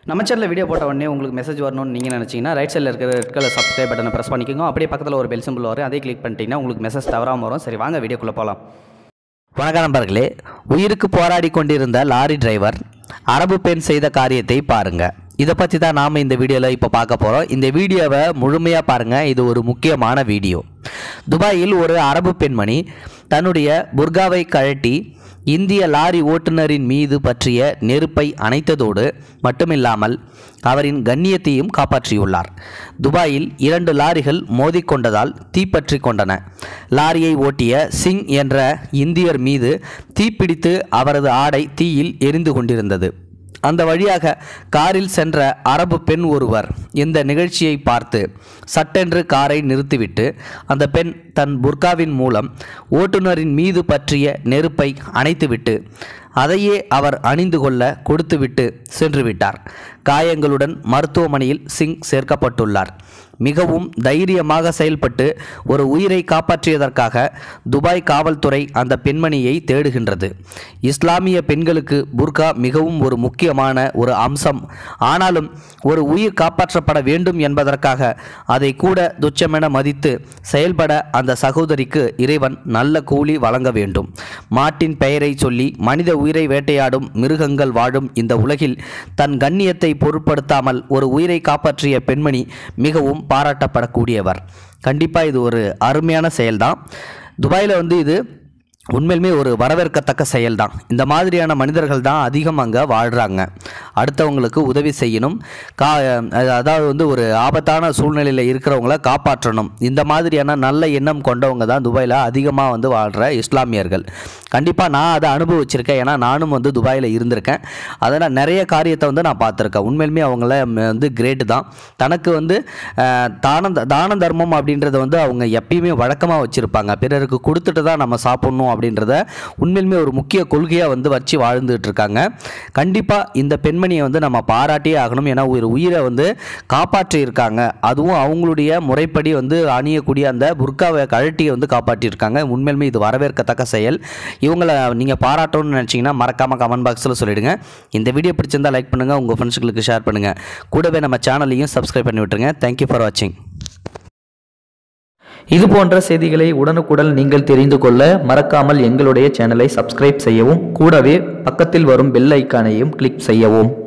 நம்ம சேனலில் வீடியோ போட்ட உடனே உங்களுக்கு மெசேஜ் வரணும்னு நீங்கள் நினச்சிங்கன்னா ரைட் சைடில் இருக்கிற ரெட் கலர் சப்ஸ்கிரைப் பட்டனை ப்ரெஸ் பண்ணிக்கோங்க அப்படியே பக்கத்தில் ஒரு பெல் சிம்பிள் வரும் அதே கிளிக் பண்ணிட்டீங்கன்னா உங்களுக்கு மெசேஜ் தவறாமல் வரும் சரி வாங்க வீடியோக்குள்ளே போகலாம் வணக்கம் நண்பர்களே உயிருக்கு போராடி கொண்டிருந்த லாரி டிரைவர் அரபு பெண் செய்த காரியத்தை பாருங்க இதை பற்றி தான் நாம் இந்த வீடியோவில் இப்போ பார்க்க போகிறோம் இந்த வீடியோவை முழுமையாக பாருங்கள் இது ஒரு முக்கியமான வீடியோ துபாயில் ஒரு அரபு பெண்மணி தன்னுடைய புர்காவை கழட்டி இந்திய லாரி ஓட்டுநரின் மீது பற்றிய நெருப்பை அணைத்ததோடு மட்டுமில்லாமல் அவரின் கண்ணியத்தையும் காப்பாற்றியுள்ளார் துபாயில் இரண்டு லாரிகள் மோதிக்கொண்டதால் தீப்பற்றி கொண்டன லாரியை ஓட்டிய சிங் என்ற இந்தியர் மீது தீப்பிடித்து அவரது ஆடை தீயில் எரிந்து கொண்டிருந்தது அந்த வழியாக காரில் சென்ற அரபு பெண் ஒருவர் இந்த நிகழ்ச்சியை பார்த்து சட்டென்று காரை நிறுத்திவிட்டு அந்த பெண் தன் புர்காவின் மூலம் ஓட்டுநரின் மீது பற்றிய நெருப்பை அணைத்துவிட்டு அதையே அவர் அணிந்து கொள்ள கொடுத்துவிட்டு சென்று விட்டார் காயங்களுடன் மருத்துவமனையில் சிங் சேர்க்கப்பட்டுள்ளார் மிகவும் தைரியமாக செயல்பட்டு ஒரு உயிரை காப்பாற்றியதற்காக துபாய் காவல்துறை அந்த பெண்மணியை தேடுகின்றது இஸ்லாமிய பெண்களுக்கு புர்கா மிகவும் ஒரு முக்கியமான ஒரு அம்சம் ஆனாலும் ஒரு உயிர் காப்பாற்றப்பட வேண்டும் என்பதற்காக அதை கூட துச்சமென மதித்து செயல்பட அந்த சகோதரிக்கு இறைவன் நல்ல கூலி வழங்க வேண்டும் மாட்டின் பெயரை சொல்லி மனித உயிரை வேட்டையாடும் மிருகங்கள் வாழும் இந்த உலகில் தன் கண்ணியத்தை பொருட்படுத்தாமல் ஒரு உயிரை காப்பாற்றிய பெண்மணி மிகவும் பாராட்டப்படக்கூடியவர் கண்டிப்பாக இது ஒரு அருமையான செயல்தான் துபாயில் வந்து இது உண்மையிலுமே ஒரு வரவேற்கத்தக்க செயல்தான் இந்த மாதிரியான மனிதர்கள் தான் அதிகம் அங்கே வாழ்கிறாங்க அடுத்தவங்களுக்கு உதவி செய்யணும் கா அதாவது வந்து ஒரு ஆபத்தான சூழ்நிலையில் இருக்கிறவங்கள காப்பாற்றணும் இந்த மாதிரியான நல்ல எண்ணம் கொண்டவங்க தான் துபாயில் அதிகமாக வந்து வாழ்கிற இஸ்லாமியர்கள் கண்டிப்பாக நான் அதை அனுபவிச்சிருக்கேன் ஏன்னா நானும் வந்து துபாயில் இருந்திருக்கேன் அதனால் நிறைய காரியத்தை வந்து நான் பார்த்துருக்கேன் உண்மையிலுமே அவங்கள ம், வந்து கிரேட்டு தான் தனக்கு வந்து அஹ், தான தான தர்மம் அப்படின்றத வந்து அவங்க எப்பயுமே வழக்கமாக வச்சுருப்பாங்க பிறருக்கு கொடுத்துட்டு தான் நம்ம சாப்பிட்ணும் அப்படின்றத உண்மையிலுமே ஒரு முக்கிய கொள்கையாக வந்து வச்சு வாழ்ந்துட்டு இருக்காங்க கண்டிப்பாக இந்த பெண்மணியை வந்து நம்ம பாராட்டியே ஆகணும் ஏன்னா ஒரு உயிரை வந்து காப்பாற்றி இருக்காங்க அதுவும் அவங்களுடைய முறைப்படி வந்து அணியக்கூடிய அந்த புர்காவை கழட்டியை வந்து காப்பாற்றியிருக்காங்க உண்மையிலுமே இது வரவேற்கத்தக்க செயல் இவங்களை நீங்கள் பாராட்டணும்னு நினச்சிங்கன்னா மறக்காமல் கமெண்ட் பாக்ஸில் சொல்லிடுங்க இந்த வீடியோ பிடிச்சிருந்தா லைக் பண்ணுங்கள் உங்கள் ஃப்ரெண்ட்ஸுங்களுக்கு ஷேர் பண்ணுங்கள் கூடவே நம்ம சேனலையும் சப்ஸ்கிரைப் பண்ணி விட்டுருங்க தேங்க்யூ ஃபார் வாட்சிங் இது போன்ற செய்திகளை உடனுக்குடன் நீங்கள் தெரிந்து கொள்ள மறக்காமல் எங்களுடைய சேனலை சப்ஸ்கிரைப் செய்யவும் கூடவே பக்கத்தில் வரும் பெல் ஐக்கானையும் கிளிக் செய்யவும்